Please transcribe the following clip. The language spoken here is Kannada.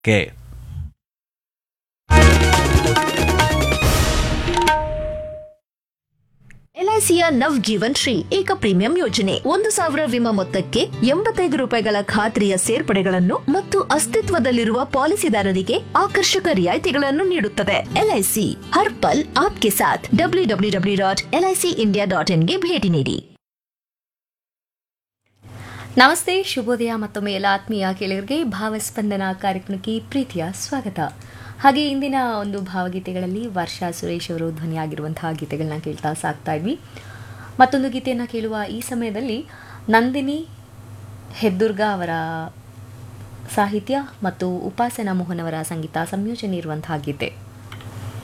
ಕೆ ಎಲ್ಐಸಿಯ ನವ್ ಜೀವನ್ ಶ್ರೀ ಏಕ ಪ್ರೀಮಿಯಂ ಯೋಜನೆ ಒಂದು ಸಾವಿರ ವಿಮಾ ಮೊತ್ತಕ್ಕೆ ಎಂಬತ್ತೈದು ರೂಪಾಯಿಗಳ ಖಾತ್ರಿಯ ಸೇರ್ಪಡೆಗಳನ್ನು ಮತ್ತು ಅಸ್ತಿತ್ವದಲ್ಲಿರುವ ಪಾಲಿಸಿದಾರರಿಗೆ ಆಕರ್ಷಕ ರಿಯಾಯಿತಿಗಳನ್ನು ನೀಡುತ್ತದೆ ಎಲ್ಐಸಿ ಹರ್ ಪಲ್ ಆಪ್ಗೆ ಸಾಥ್ W W W dot LIC India dot ಇನ್ಗೆ ಭೇಟಿ ನೀಡಿ ನಮಸ್ತೆ ಶುಭೋದಯ ಮತ್ತೊಮ್ಮೆ ಎಲ್ಲ ಆತ್ಮೀಯ ಕೇಳಿಗರಿಗೆ ಭಾವಸ್ಪಂದನ ಕಾರ್ಯಕ್ರಮಕ್ಕೆ ಪ್ರೀತಿಯ ಸ್ವಾಗತ ಹಾಗೆ ಇಂದಿನ ಒಂದು ಭಾವಗೀತೆಗಳಲ್ಲಿ ವರ್ಷಾ ಸುರೇಶ್ ಅವರು ಧ್ವನಿಯಾಗಿರುವಂತಹ ಗೀತೆಗಳನ್ನ ಕೇಳ್ತಾ ಸಾಕ್ತಾ ಇದ್ವಿ ಮತ್ತೊಂದು ಗೀತೆಯನ್ನು ಕೇಳುವ ಈ ಸಮಯದಲ್ಲಿ ನಂದಿನಿ ಹೆದ್ದುರ್ಗ ಅವರ ಸಾಹಿತ್ಯ ಮತ್ತು ಉಪಾಸನಾ ಮೋಹನ್ ಅವರ ಸಂಗೀತ ಸಂಯೋಜನೆ ಇರುವಂತಹ ಗೀತೆ